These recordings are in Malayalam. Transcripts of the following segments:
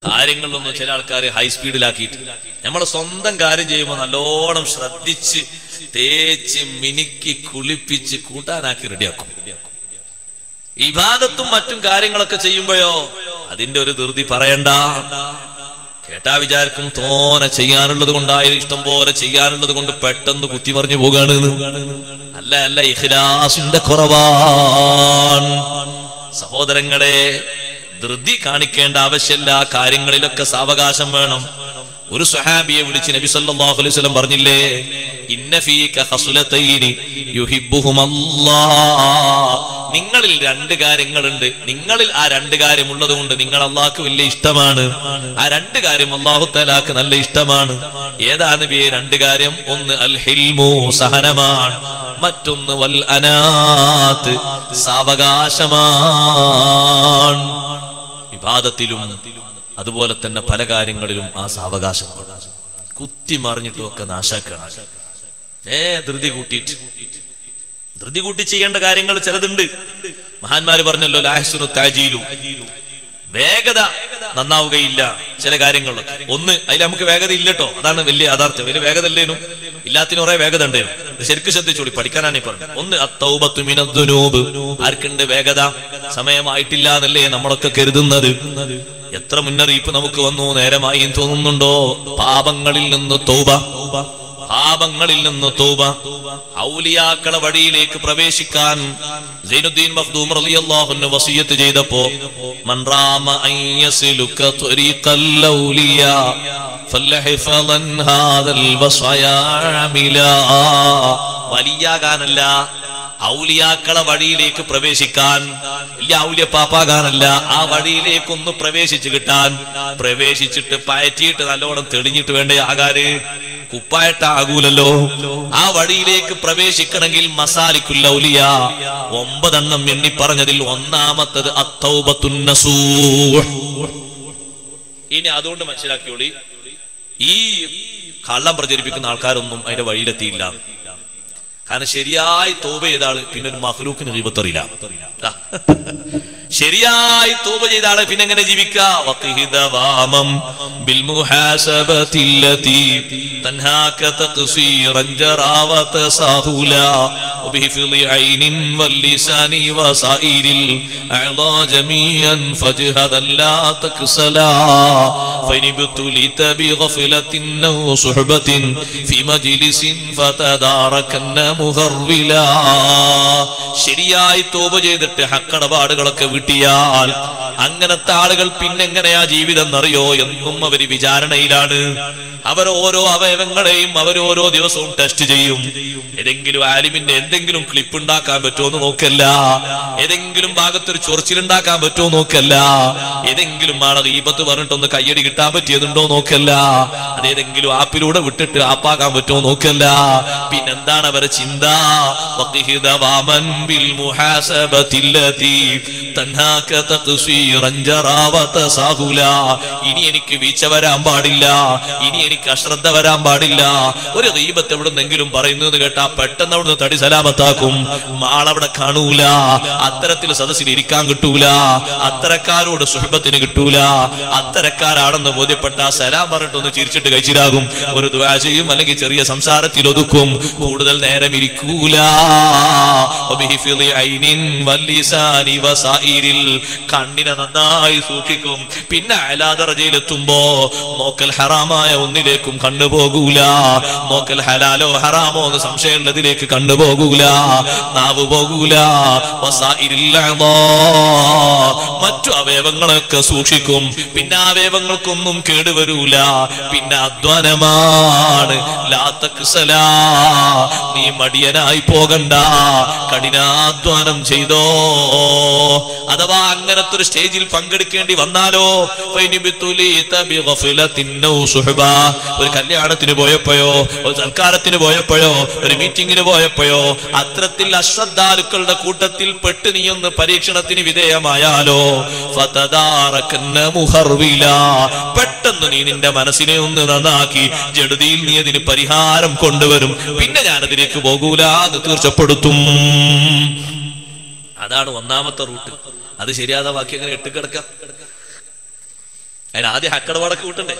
കാര്യങ്ങളിലൊന്നും ചില ആൾക്കാർ ഹൈ സ്പീഡിലാക്കിയിട്ട് നമ്മളെ സ്വന്തം കാര്യം ചെയ്യുമ്പോൾ നല്ലോണം ശ്രദ്ധിച്ച് തേച്ച് മിനുക്കി കുളിപ്പിച്ച് കൂട്ടാനാക്കി റെഡിയാക്കും ഇബാദത്തും മറ്റും കാര്യങ്ങളൊക്കെ ചെയ്യുമ്പോഴോ അതിന്റെ ഒരു ധൃതി പറയണ്ട കേട്ടാ വിചാരിക്കും തോനെ ചെയ്യാനുള്ളത് കൊണ്ടായാലും ഇഷ്ടം പോലെ ചെയ്യാനുള്ളത് കൊണ്ട് പെട്ടെന്ന് കുത്തി പറഞ്ഞു പോകാണ് അല്ല അല്ല ഇഖ്ലാസിന്റെ കുറവാൻ സഹോദരങ്ങളെ ധൃതി കാണിക്കേണ്ട ആവശ്യമില്ല കാര്യങ്ങളിലൊക്കെ സാവകാശം വേണം ഒരു സ്വഹാബിയെ വിളിച്ച് നബി സല്ലല്ലാഹു അലൈഹി വസല്ലം പറഞ്ഞില്ലേ ഇന്ന ഫീക ഖസ്ലതൈനി യുഹിബ്ബുഹുമല്ലാഹ് നിങ്ങളിൽ രണ്ട് കാര്യങ്ങളുണ്ട് നിങ്ങളിൽ ആ രണ്ട് കാര്യം ഉള്ളത് കൊണ്ട് നിങ്ങൾ അള്ളാഹ്ക്ക് വലിയ ഇഷ്ടമാണ് ആ രണ്ട് കാര്യം അള്ളാഹു തലാക്ക് നല്ല ഇഷ്ടമാണ് ഏതാണ് നബിയെ രണ്ട് കാര്യം ഒന്ന് അൽ ഹിൽമു സഹനമാണ് മറ്റൊന്ന് വൽ അനാത്ത് സാവകാശമാണ് വിവാദത്തിലും അതുപോലെ തന്നെ പല കാര്യങ്ങളിലും ആ സാവകാശം കുത്തി മറിഞ്ഞിട്ടും ഒക്കെ നാശാക്കണം ഏ ധൃതി കൂട്ടിയിട്ട് ധൃതി കൂട്ടി ചെയ്യേണ്ട കാര്യങ്ങൾ ചിലതുണ്ട് മഹാന്മാര് പറഞ്ഞല്ലോ ലാഹസുനു താജീലു വേഗത നന്നാവുകയില്ല ചില കാര്യങ്ങളിലൊക്കെ ഒന്ന് അതിൽ നമുക്ക് വേഗത ഇല്ലട്ടോ അതാണ് വലിയ യാഥാർത്ഥ്യം വലിയ വേഗത ഇല്ലേനും ഇല്ലാത്തിന് കുറെ വേഗത ഉണ്ടേനും ഇത് ശരിക്കും ശ്രദ്ധിച്ചോളി പഠിക്കാനാണ് ഈ പറഞ്ഞത് ഒന്ന് അത്തൗബത്തു മിനദ്ദുനൂബ് ആർക്കുണ്ട് വേഗത സമയമായിട്ടില്ല എന്നല്ലേ നമ്മളൊക്കെ കരുതുന്നത് എത്ര മുന്നറിയിപ്പ് നമുക്ക് വന്നു നേരമായി എന്ന് തോന്നുന്നുണ്ടോ പാപങ്ങളിൽ നിന്ന് തൗബ പാപങ്ങളിൽ നിന്ന് തൗബ ഔലിയാക്കളെ വഴിയിലേക്ക് പ്രവേശിക്കാൻ സൈനുദ്ദീൻ മഖ്ദൂം റളിയല്ലാഹു അൻഹു വസിയത്ത് ചെയ്തപ്പോ മൻ റാമ അൻ യസ്ലുക ത്വരീഖൽ ഔലിയാ ഫലഹിഫളൻ ഹാദൽ വസയാ അമിലാ വലിയാകാനല്ല ഔലിയാക്കളെ വഴിയിലേക്ക് പ്രവേശിക്കാൻ വലിയ ഔലിയ പാപ്പാകാനല്ല ആ വഴിയിലേക്ക് ഒന്ന് പ്രവേശിച്ചു കിട്ടാൻ പ്രവേശിച്ചിട്ട് പയറ്റിയിട്ട് നല്ലോണം തെളിഞ്ഞിട്ട് വേണ്ടേ ആകാര് കുപ്പായിട്ടാകൂലല്ലോ ആ വഴിയിലേക്ക് പ്രവേശിക്കണമെങ്കിൽ മസാലിക്കുല്ല ഔലിയ ഒമ്പതെണ്ണം എണ്ണി പറഞ്ഞതിൽ ഒന്നാമത്തത് അത്തൗബത്തുന്നസൂ ഇനി അതുകൊണ്ട് മനസ്സിലാക്കിയോളി ഈ കള്ളം പ്രചരിപ്പിക്കുന്ന ആൾക്കാരൊന്നും അതിന്റെ വഴിയിലെത്തിയില്ല കാരണം ശരിയായി തോപ ചെയ്ത ആള് പിന്നെ ഒരു മഹ്ലൂക്കിന് റീബത്തറിയില്ല ശരിയായി തോപ ചെയ്ത ആള് പിന്നെ എങ്ങനെ ജീവിക്കാം بالمحاسبة التي تنهاك تقصيرا جراوة ساهولا وبحفظ عين واللسان وسائر الأعضاء جميعا فاجهدا لا تكسلا فإن ابتليت بغفلة أو صحبة في مجلس فتداركن مغربلا ശരിയായി തോപ ചെയ്തിട്ട് ഹക്കടപാടുകളൊക്കെ വിട്ടിയാൽ അങ്ങനത്തെ ആളുകൾ പിന്നെങ്ങനെയാ ജീവിതം എന്നറിയോ എന്നും അവര് വിചാരണയിലാണ് അവർ ഓരോ അവയവങ്ങളെയും അവർ ഓരോ ദിവസവും ടെസ്റ്റ് ചെയ്യും ഏതെങ്കിലും ആലിമിന്റെ എന്തെങ്കിലും ക്ലിപ്പ് ഉണ്ടാക്കാൻ പറ്റുമോ എന്ന് നോക്കല്ല ഏതെങ്കിലും ഭാഗത്തൊരു ചൊറിച്ചിലുണ്ടാക്കാൻ പറ്റുമോ നോക്കല്ല ഏതെങ്കിലും ആളെ ഈപത്ത് പറഞ്ഞിട്ടൊന്ന് കയ്യടി കിട്ടാൻ പറ്റിയതുണ്ടോ നോക്കല്ല അതേതെങ്കിലും ആപ്പിലൂടെ വിട്ടിട്ട് ആപ്പാക്കാൻ പറ്റുമോ നോക്കല്ല പിന്നെന്താണ് അവരെ ചിന്ത വഖിഹിദ വാമൻ ബിൽ മുഹാസബത്തില്ലതി തൻഹാക തഖ്സീറൻ ജറാവത സാഹുല ഇനി എനിക്ക് വീഴ്ച വരാൻ പാടില്ല ഇനി എനിക്ക് അശ്രദ്ധ വരാൻ പാടില്ല ഒരു ദീപത്ത് എവിടുന്നെങ്കിലും പറയുന്നു എന്ന് കേട്ടാ പെട്ടെന്ന് അവിടുന്ന് തടി സലാമത്താക്കും മാളവിടെ കാണൂല അത്തരത്തിൽ സദസ്സിൽ ഇരിക്കാൻ കിട്ടൂല അത്തരക്കാരോട് സുഹബത്തിന് കിട്ടൂല അത്തരക്കാരാണെന്ന് ബോധ്യപ്പെട്ട സലാം പറഞ്ഞിട്ടൊന്ന് ചിരിച്ചിട്ട് കഴിച്ചിരാകും ഒരു ദ്വാ ചെയ്യും അല്ലെങ്കിൽ ചെറിയ സംസാരത്തിൽ ഒതുക്കും കൂടുതൽ നേരം ഇരിക്കൂല وبحفظ عين واللسان وسائر കണ്ണിനെ നന്നായി സൂക്ഷിക്കും പിന്നെ അലാദറജയിലെത്തുമ്പോ നോക്കൽ ഹറാമായ ഒന്നിലേക്കും കണ്ണു പോകൂല നോക്കൽ ഹലാലോ ഹറാമോ എന്ന് സംശയമുള്ളതിലേക്ക് കണ്ണു പോകൂല നാവ് പോകൂല വസായിരില്ല മറ്റു അവയവങ്ങളൊക്കെ സൂക്ഷിക്കും പിന്നെ ആ അവയവങ്ങൾക്കൊന്നും കേടുവരൂല പിന്നെ അധ്വാനമാണ് ലാത്തക്സലാ നീ മടിയനായി പോകണ്ട കഠിനാധ്വാനം ചെയ്തോ അഥവാ അങ്ങനത്തെ ഒരു സ്റ്റേജിൽ പങ്കെടുക്കേണ്ടി വന്നാലോ ഫൈനിബിത്തുലീത ബിഗഫ്ലത്തിൻ ഔ സുഹബ. ഒരു കല്യാണത്തിന് പോയപ്പോയോ ഒരു സൽക്കാരത്തിന് പോയപ്പോയോ ഒരു മീറ്റിംഗിന് പോയപ്പോയോ അത്തരത്തിൽ അശ്രദ്ധാലുക്കളുടെ കൂട്ടത്തിൽ പെട്ട് നീ ഒന്ന് പരീക്ഷണത്തിന് വിധേയമായാലോ ഫതദാറകന്ന മുഹർവില. പെട്ടെന്ന് നീ നിന്റെ മനസ്സിനെ ഒന്ന് നന്നാക്കി ജഡതിയിൽ നീ അതിന് പരിഹാരം കൊണ്ടുവരും പിന്നെ ഞാൻ അതിലേക്ക് പോകൂല എന്ന് തീർച്ചപ്പെടുത്തും അതാണ് ഒന്നാമത്തെ റൂട്ട് അത് ശരിയാതെ ബാക്കി അങ്ങനെ എട്ടിക്കിടക്കാം അതിന് ആദ്യം ഹക്കട വടക്ക് വിട്ടണ്ടേ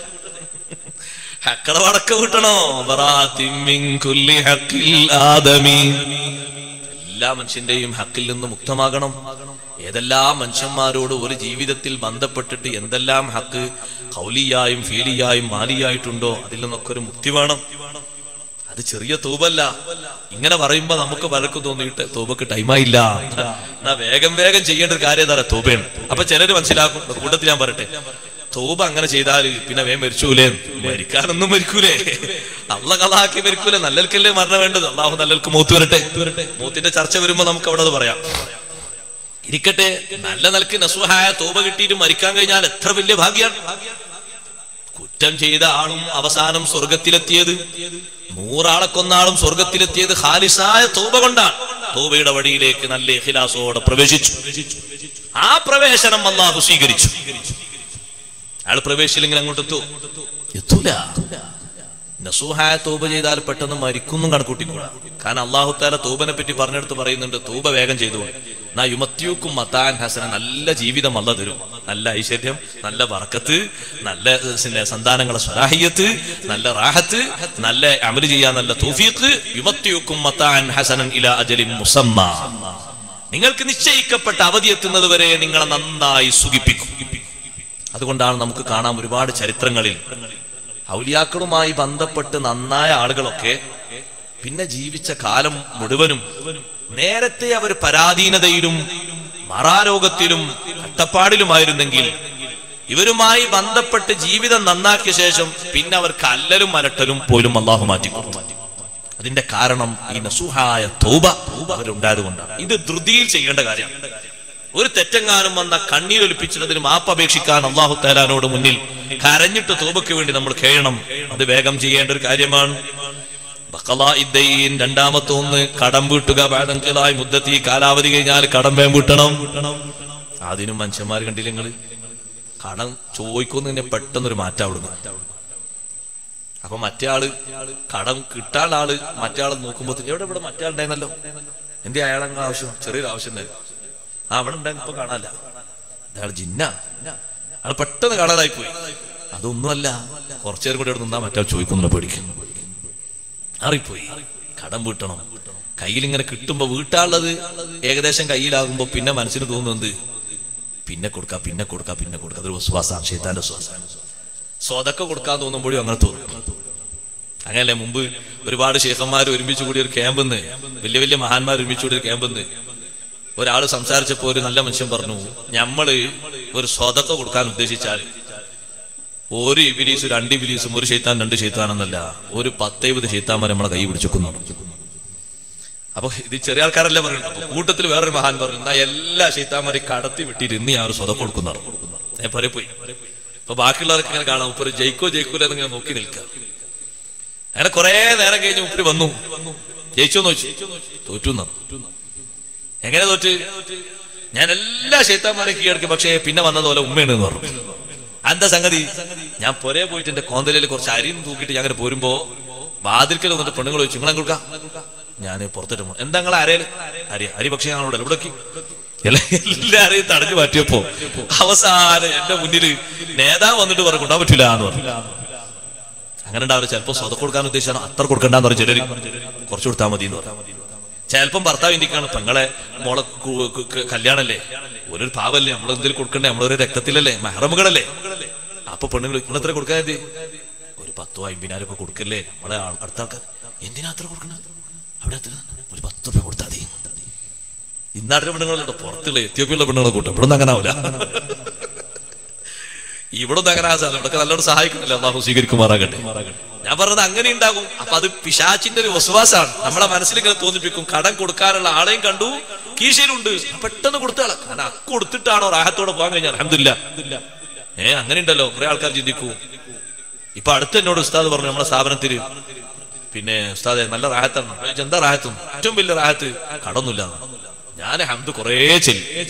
ഹക്കട വടക്ക് വിട്ടണോ ബറാത്തിൻ മിൻ കുല്ലി ഹക്കിൽ ആദമി എല്ലാ മനുഷ്യന്റെയും ഹക്കിൽ നിന്ന് മുക്തമാകണം ഏതെല്ലാം മനുഷ്യന്മാരോട് ഒരു ജീവിതത്തിൽ ബന്ധപ്പെട്ടിട്ട് എന്തെല്ലാം ഹക്ക് കൗലിയായും ഫീലിയായും മാലിയായിട്ടുണ്ടോ അതിൽ നിന്നൊക്കെ ഒരു മുക്തി വേണം അത് ചെറിയ തൂബല്ല ഇങ്ങനെ പറയുമ്പോ നമുക്ക് പലർക്കും തോന്നിയിട്ട് തൂബക്ക് ടൈമായില്ല എന്നാ വേഗം വേഗം ചെയ്യേണ്ട ഒരു കാര്യം എന്താ തൂബയാണ് അപ്പൊ ചിലര് മനസ്സിലാക്കും കൂട്ടത്തിൽ ഞാൻ പറയട്ടെ തൂബ അങ്ങനെ ചെയ്താൽ പിന്നെ വേഗം മരിച്ചൂലേ മരിക്കാനൊന്നും മരിക്കൂലേ അള്ള കഥാക്കി മരിക്കൂലേ നല്ലൽക്കല്ലേ മരണം വേണ്ടത് അള്ളാഹു നല്ലൽക്ക് മൂത്ത് വരട്ടെ മൂത്തിന്റെ ചർച്ച വരുമ്പോ നമുക്ക് അവിടെ അത് പറയാം ഇരിക്കട്ടെ നല്ല നിലക്ക് നസുഹായ തോപ കിട്ടിയിട്ട് മരിക്കാൻ കഴിഞ്ഞാൽ എത്ര വലിയ ഭാഗ്യാണ് കുറ്റം ചെയ്ത ആളും അവസാനം സ്വർഗത്തിലെത്തിയത് നൂറാളെ കൊന്നാളും സ്വർഗത്തിലെത്തിയത് ഹാലിസായ തോപ കൊണ്ടാണ് തോബയുടെ വഴിയിലേക്ക് നല്ല ഇഖിലാസോടെ പ്രവേശിച്ചു ആ പ്രവേശനം അള്ളാഹു സ്വീകരിച്ചു അയാൾ പ്രവേശിച്ചില്ലെങ്കിൽ അങ്ങോട്ട് എത്തൂ എത്തൂല നസൂഹായ തൂബ ചെയ്താൽ പെട്ടെന്ന് മരിക്കുന്നു കണക്കൂട്ടിക്കൂടാ കാരണം അള്ളാഹു താല തൂബനെ പറ്റി പറഞ്ഞെടുത്ത് പറയുന്നുണ്ട് തൂബ വേഗം ചെയ്തു നാ യുമത്യൂക്കും മത്താൻ ഹസന നല്ല ജീവിതം അല്ല തരും നല്ല ഐശ്വര്യം നല്ല വറക്കത്ത് നല്ല പിന്നെ സന്താനങ്ങളെ സ്വരാഹിയത്ത് നല്ല റാഹത്ത് നല്ല അമല് ചെയ്യാൻ നല്ല തൗഫീഖ് യുമത്യൂക്കും മത്താൻ ഹസനൻ ഇല അജലിൻ മുസമ്മ നിങ്ങൾക്ക് നിശ്ചയിക്കപ്പെട്ട അവധി എത്തുന്നത് വരെ നിങ്ങളെ നന്നായി സുഖിപ്പിക്കും അതുകൊണ്ടാണ് നമുക്ക് കാണാം ഒരുപാട് ചരിത്രങ്ങളിൽ ഔലിയാക്കളുമായി ബന്ധപ്പെട്ട് നന്നായ ആളുകളൊക്കെ പിന്നെ ജീവിച്ച കാലം മുഴുവനും നേരത്തെ അവർ പരാധീനതയിലും മറാരോഗത്തിലും കട്ടപ്പാടിലുമായിരുന്നെങ്കിൽ ഇവരുമായി ബന്ധപ്പെട്ട് ജീവിതം നന്നാക്കിയ ശേഷം പിന്നെ അവർക്ക് അല്ലലും അലട്ടലും പോലും അള്ളാഹു മാറ്റി കൊടുത്തു അതിന്റെ കാരണം ഈ നസുഹായ തൗബ അവരുണ്ടായതുകൊണ്ടാണ് ഇത് ധൃതിയിൽ ചെയ്യേണ്ട കാര്യമാണ് ഒരു തെറ്റെങ്ങാനും വന്ന കണ്ണീരൊലിപ്പിച്ചതിന് മാപ്പപേക്ഷിക്കാൻ അള്ളാഹു താലാനോട് മുന്നിൽ കരഞ്ഞിട്ട് തോബയ്ക്ക് വേണ്ടി നമ്മൾ കേഴണം അത് വേഗം ചെയ്യേണ്ട ഒരു കാര്യമാണ് ബഖലാഇദ്ദീൻ രണ്ടാമത്തെ ഒന്ന് കടം വീട്ടുക ബാധങ്കിലായി മുദ്ദത്തി കാലാവധി കഴിഞ്ഞാൽ കടം വേം വീട്ടണം അതിനും മനുഷ്യന്മാർ കണ്ടില്ല നിങ്ങള് കടം ചോദിക്കുന്നതിനെ പെട്ടെന്നൊരു മാറ്റം അവിടുന്ന് അപ്പൊ മറ്റേ ആള് കടം കിട്ടാൻ ആള് മറ്റേ ആള് നോക്കുമ്പോ എവിടെ ഇവിടെ മറ്റേ ആളുണ്ടായിരുന്നല്ലോ എന്റെ അയാളങ്ങ് ആവശ്യം ചെറിയൊരു ആവശ്യം ഉണ്ടായിരുന്നു ആ അവിടെ ഉണ്ടായിരുന്നു ഇപ്പൊ കാണാല്ല അയാൾ ജിന്ന അയാൾ പെട്ടെന്ന് കാണാതായി പോയി അതൊന്നുമല്ല കുറച്ചേരം കൂടി അവിടെ നിന്നാ മറ്റേ ചോദിക്കുന്നില്ല പേടിക്കും അറിപ്പോയി കടം വീട്ടണം കയ്യിൽ ഇങ്ങനെ കിട്ടുമ്പോ വീട്ടാനുള്ളത് ഏകദേശം കയ്യിലാകുമ്പോ പിന്നെ മനസ്സിന് തോന്നുന്നത് പിന്നെ കൊടുക്കാം പിന്നെ കൊടുക്കാം പിന്നെ കൊടുക്കാം അതൊരു വിശ്വാസമാണ് ഷെയ്ത്താന്റെ വിശ്വാസം സ്വതക്ക കൊടുക്കാൻ തോന്നുമ്പോഴും അങ്ങനെ തോന്നും അങ്ങനല്ലേ മുമ്പ് ഒരുപാട് ശേഖന്മാർ ഒരുമിച്ച് കൂടി ഒരു ക്യാമ്പെന്ന് വലിയ വലിയ മഹാന്മാർ ഒരുമിച്ച് കൂടി ഒരു ക്യാമ്പെന്ന് ഒരാൾ സംസാരിച്ചപ്പോ ഒരു നല്ല മനുഷ്യൻ പറഞ്ഞു ഞമ്മള് ഒരു സ്വതക്ക കൊടുക്കാൻ ഉദ്ദേശിച്ചാൽ ഒരു ഇബിലീസും രണ്ട് ഇബിലീസും ഒരു ഷെയ്ത്താൻ രണ്ട് ഷെയ്ത്താനെന്നല്ല ഒരു പത്തേപത് ഷെയ്ത്താന്മാർ നമ്മളെ കൈ പിടിച്ചെക്കുന്നു അപ്പൊ ഇത് ചെറിയ ആൾക്കാരല്ലേ പറയുന്നത് അപ്പൊ കൂട്ടത്തിൽ വേറൊരു മഹാൻ പറഞ്ഞു എന്നാ എല്ലാ ഷെയ്ത്താന്മാരെ കടത്തി വിട്ടിട്ട് ഇന്ന് ഞാൻ ഒരു സ്വതം കൊടുക്കുന്നതാണ് ഞാൻ പോരെ പോയി അപ്പൊ ബാക്കിയുള്ളവർക്ക് ഇങ്ങനെ കാണാം ഉപ്പര് ജയിക്കോ ജയിക്കൂല എന്നിങ്ങനെ നോക്കി നിൽക്കുക അങ്ങനെ കുറെ നേരം കഴിഞ്ഞ് ഉപ്പര് വന്നു ജയിച്ചോന്ന് ചോദിച്ചു തോറ്റു എന്നാ. എങ്ങനെ തോറ്റ് ഞാൻ എല്ലാ ഷെയ്ത്താന്മാരെയും കീഴടക്കി പക്ഷേ പിന്നെ വന്നതുപോലെ ഉമ്മയാണ് എന്ന് പറഞ്ഞു എന്താ സംഗതി ഞാൻ പൊരേ പോയിട്ട് എന്റെ കോന്തലയിൽ കുറച്ച് അരിയും തൂക്കിയിട്ട് ഞാൻ അങ്ങനെ പോരുമ്പോ വാതിൽക്കൽ വന്നിട്ട് പെണ്ണുങ്ങൾ ചോദിച്ചു നിങ്ങളെ കൊടുക്കാം ഞാൻ പുറത്തിട്ട് പോ എന്താ നിങ്ങളെ അരയില് അരി അരി പക്ഷേ ഞങ്ങളോട് ഇവിടെ എല്ലാരെയും തടഞ്ഞു മാറ്റിയപ്പോ അവസാനം എന്റെ മുന്നിൽ നേതാവ് വന്നിട്ട് പറഞ്ഞു കൊണ്ടാൻ പറ്റില്ല എന്ന് പറഞ്ഞു അങ്ങനെ ഉണ്ടാവില്ല ചിലപ്പോ സ്വത കൊടുക്കാൻ ഉദ്ദേശിച്ചാണ് അത്ര കൊടുക്കണ്ടെന്ന് പറഞ്ഞു ചിലര് കുറച്ച് കൊടുത്താൽ മതി എന്ന് പറഞ്ഞു ചിലപ്പം ഭർത്താവ് ഇന്ത്യക്കാണ് പെങ്ങളെ മോളെ കു- കു- ക- കല്യാണല്ലേ ഒരു പാവല്ലേ നമ്മൾ എന്തെങ്കിലും കൊടുക്കണ്ടേ നമ്മളൊരു രക്തത്തിലല്ലേ മെഹറമുകളല്ലേ അപ്പൊ പെണ്ണുങ്ങൾ നിങ്ങൾ എത്ര കൊടുക്കാൻ മതി ഒരു പത്തോ അമ്പതിനായിരം ഒക്കെ കൊടുക്കല്ലേ നമ്മളെ ആൾ- അടുത്ത ആൾക്കാർ എന്തിനാ അത്ര കൊടുക്കണത് അവിടെ എത്ര ഒരു പത്ത് രൂപ കൊടുത്താൽ മതി ഇന്നാട്ടിലെ പെണ്ണുങ്ങളുണ്ടോ പുറത്തുള്ള എത്യോപ്യയുള്ള പെണ്ണുങ്ങളെ കൂട്ടും ഇവിടെ ഒന്നും അങ്ങനെ ആവില്ല ഇവിടെ ഒന്നും അങ്ങനെ ആ സാധനം ഇവിടെ നല്ലോണം സഹായിക്കുന്നില്ല അള്ളാഹു സ്വീകരിക്കുമാറാകട്ടെ ഞാൻ പറഞ്ഞത് അങ്ങനെ ഉണ്ടാകും അപ്പൊ അത് പിശാച്ചിന്റെ ഒരു വിശ്വാസമാണ് നമ്മളെ മനസ്സിൽ ഇങ്ങനെ തോന്നിപ്പിക്കും കടം കൊടുക്കാനുള്ള ആളെയും കണ്ടു കീശയിലുണ്ട് പെട്ടെന്ന് കൊടുത്താളെ കാരണം അക്ക് കൊടുത്തിട്ടാണോ റാഹത്തോടെ പോകാൻ കഴിഞ്ഞാൽ അഹമ്മദില്ല ഏ അങ്ങനെ ഉണ്ടല്ലോ കുറെ ആൾക്കാർ ചിന്തിക്കൂ ഇപ്പൊ അടുത്ത് എന്നോട് ഉസ്താദ് പറഞ്ഞു നമ്മളെ സ്ഥാപനത്തിൽ പിന്നെ ഉസ്താദെ നല്ല റാഹത്താണ് ഞാൻ ചോദിച്ചു, എന്താ റാഹത്തും ഏറ്റവും വലിയ റാഹത്ത് കടൊന്നുമില്ല ഞാൻ ഹംദ് കുറേ ചെല്ലി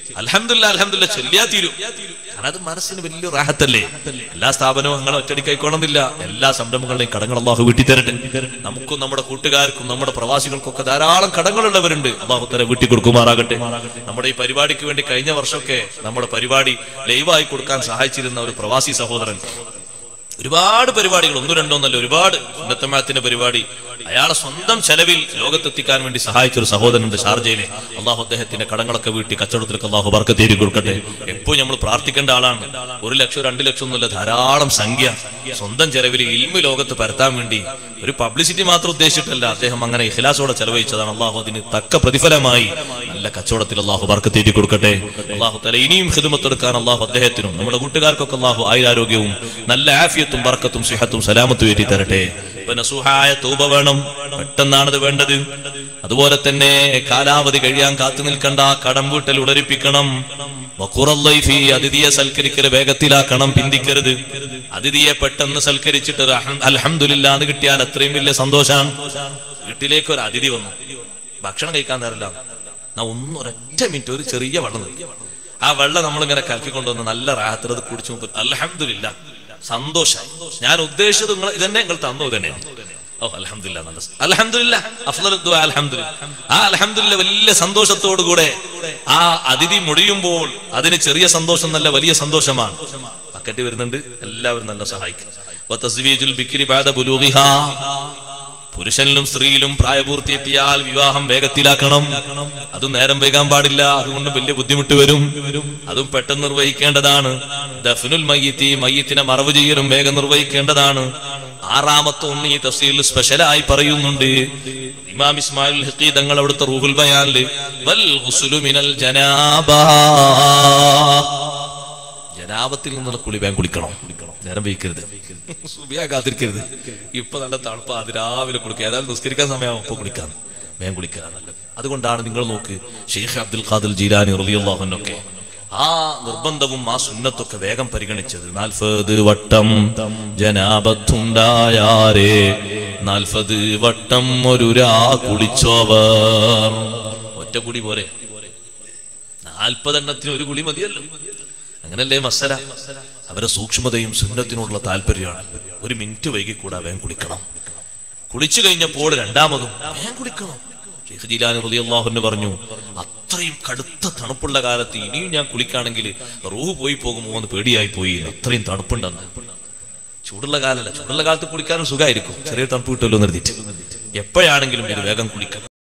അലഹമില്ല അലഹമില്ല ചൊല്ലിയാ തീരും കാരണം അത് മനസ്സിന് വലിയ റാഹത്തല്ലേ എല്ലാ സ്ഥാപനവും അങ്ങനെ ഒറ്റടിക്കായിക്കോണമെന്നില്ല എല്ലാ സംരംഭങ്ങളുടെയും കടങ്ങൾ അള്ളാഹു വീട്ടി തരട്ടെ നമുക്കും നമ്മുടെ കൂട്ടുകാർക്കും നമ്മുടെ പ്രവാസികൾക്കും ഒക്കെ ധാരാളം കടങ്ങളുള്ളവരുണ്ട് അള്ളാഹു തല വീട്ടി കൊടുക്കുമാറാകട്ടെ നമ്മുടെ ഈ പരിപാടിക്ക് വേണ്ടി കഴിഞ്ഞ വർഷമൊക്കെ നമ്മുടെ പരിപാടി ലൈവായി കൊടുക്കാൻ സഹായിച്ചിരുന്ന ഒരു പ്രവാസി സഹോദരൻ ഒരുപാട് പരിപാടികൾ ഒന്നും രണ്ടോ എന്നല്ല ഒരുപാട് സുന്നത്തമാത്തിന്റെ പരിപാടി അയാളെ സ്വന്തം ചെലവിൽ ലോകത്തെത്തിക്കാൻ വേണ്ടി സഹായിച്ച ഒരു സഹോദരനുണ്ട് ഷാർജയിലെ അള്ളാഹു അദ്ദേഹത്തിന്റെ കടങ്ങളൊക്കെ വീട്ടി കച്ചവടത്തിലൊക്കെ അള്ളാഹു ബർക്ക് തേരി കൊടുക്കട്ടെ എപ്പോഴും നമ്മൾ പ്രാർത്ഥിക്കേണ്ട ആളാണ് ഒരു ലക്ഷം രണ്ട് ലക്ഷം ഒന്നുമില്ല ധാരാളം സംഖ്യ സ്വന്തം ചെലവിൽ ഇൽമ ലോകത്ത് പരത്താൻ വേണ്ടി ഒരു പബ്ലിസിറ്റി മാത്രം ഉദ്ദേശിച്ചിട്ടല്ല അദ്ദേഹം അങ്ങനെ ഇഖ്ലാസോടെ ചെലവഴിച്ചതാണ് അള്ളാഹു അതിന് തക്ക പ്രതിഫലമായി നല്ല കച്ചവടത്തിൽ അള്ളാഹു ബർക്ക് തേരി കൊടുക്കട്ടെ അള്ളാഹു തല ഇനിയും ഹിദമത്തെടുക്കാൻ അള്ളാഹു അദ്ദേഹത്തിനും നമ്മുടെ കൂട്ടുകാർക്കൊക്കെ അള്ളാഹു ആയുരാരോഗ്യവും നല്ല ആഫിയത്തും ബർക്കത്തും സിഹത്തും സലാമത്തും ഏറ്റി തരട്ടെ ഇപ്പൊ നസുഹായ തൂബ വേണം പെട്ടെന്നാണത് വേണ്ടത് അതുപോലെ തന്നെ കാലാവധി കഴിയാൻ കാത്തു നിൽക്കണ്ട കടം വീട്ടൽ ഉടരിപ്പിക്കണം വഖുറല്ലൈഫി അതിഥിയെ സൽക്കരിക്കൽ വേഗത്തിലാക്കണം പിന്തിക്കരുത് അതിഥിയെ പെട്ടെന്ന് സൽക്കരിച്ചിട്ട് അൽഹംദുലില്ലാ എന്ന് കിട്ടിയാൽ അത്രയും വലിയ സന്തോഷാണ് വീട്ടിലേക്ക് ഒരു അതിഥി വന്നു ഭക്ഷണം കഴിക്കാൻ തരില്ല നാ ഒന്നും ഒരൊറ്റ മിനിറ്റ് ഒരു ചെറിയ വെള്ളം നിർത്തി ആ വെള്ളം നമ്മളിങ്ങനെ കലക്കിക്കൊണ്ടുവന്ന് നല്ല റാഹത്തിൽ അത് കുടിച്ചു നോക്കും അൽഹംദുലില്ല സന്തോഷം ഞാൻ ഉദ്ദേശിച്ചത് നിങ്ങൾ ഇതന്നെ നിങ്ങൾ തന്നു തന്നെ ഓ അലഹമില്ല നല്ല അലഹമില്ല അഫ്ലൽ ദുആ അൽഹംദുലില്ലാ. ആ അലഹമില്ല വലിയ സന്തോഷത്തോടു കൂടെ ആ അതിഥി മുടിയുമ്പോൾ അതിന് ചെറിയ സന്തോഷം നല്ല വലിയ സന്തോഷമാണ് ബക്കറ്റ് വരുന്നുണ്ട് എല്ലാവരും നല്ല സഹായിക്കും വതസ്വീജുൽ ബിക്രി ബഅദ ബുലൂഗിഹാ പുരുഷനിലും സ്ത്രീയിലും പ്രായപൂർത്തിയെത്തിയാൽ വിവാഹം വേഗത്തിലാക്കണം അതും നേരം വൈകാൻ പാടില്ല അതുകൊണ്ട് വലിയ ബുദ്ധിമുട്ട് വരും അതും പെട്ടെന്ന് നിർവഹിക്കേണ്ടതാണ് ദഫ്നുൽ മയ്യത്തി മയ്യത്തിനെ മറവ് ചെയ്യലും വേഗം നിർവഹിക്കേണ്ടതാണ് ആറാമത്തെ ഒന്ന് ഈ തഫ്സീൽ സ്പെഷ്യലായി പറയുന്നുണ്ട് ഇമാം ഇസ്മായിൽ ഹഖീ തങ്ങൾ അവിടുത്തെ റൂഹുൽ ബയാനിൽ വൽ ഗുസ്ലു മിനൽ ജനാബാ ജനാപത്തിൽ നിന്നുള്ള കുളി വേഗം കുളിക്കണം നേരം വയ്ക്കരുത് സുബിയാ കാത്തിരിക്കരുത് ഇപ്പൊ നല്ല തണുപ്പ അത് രാവിലെ കുളിക്കുക ഏതായാലും നിസ്കരിക്കാൻ സമയമാവും ഇപ്പൊ കുളിക്കാൻ വേഗം കുളിക്കുക നല്ലത് അതുകൊണ്ടാണ് നിങ്ങൾ നോക്ക് ഷെയ്ഖ് അബ്ദുൽ ഖാദിൽ ജീലാനി റളിയല്ലാഹുവിനൊക്കെ ആ നിർബന്ധവും ആ സുന്നത്തൊക്കെ വേഗം പരിഗണിച്ചത് നാൽപ്പത് വട്ടം ജനാപത്തുണ്ടായാരേ നാൽപ്പത് വട്ടം ഒരു രാ കുളിച്ചോവർ ഒറ്റ കുടി പോരെ നാൽപ്പതെണ്ണത്തിന് ഒരു കുളി മതിയല്ലോ അങ്ങനല്ലേ മസല അവരെ സൂക്ഷ്മതയും സുന്നത്തിനോടുള്ള താല്പര്യമാണ് ഒരു മിനിറ്റ് വൈകിക്കൂടാ വേഗം കുളിക്കണം കുളിച്ചു കഴിഞ്ഞപ്പോൾ രണ്ടാമതും വേഗം കുളിക്കണം ഷെയ്ഖ് ജീലാനി റളിയല്ലാഹു പറഞ്ഞു അത്രയും കടുത്ത തണുപ്പുള്ള കാലത്ത് ഇനിയും ഞാൻ കുളിക്കാണെങ്കിൽ റൂഹ് പോയി പോകുമോ എന്ന് പേടിയായി പോയി അത്രയും തണുപ്പുണ്ടെന്ന് ചൂടുള്ള കാലല്ല ചൂടുള്ള കാലത്ത് കുളിക്കാനും സുഖമായിരിക്കും ചെറിയ തണുപ്പ് കിട്ടുമല്ലോ എന്ന് കരുതിയിട്ട് എപ്പോഴാണെങ്കിലും ഇത് വേഗം കുളിക്കണം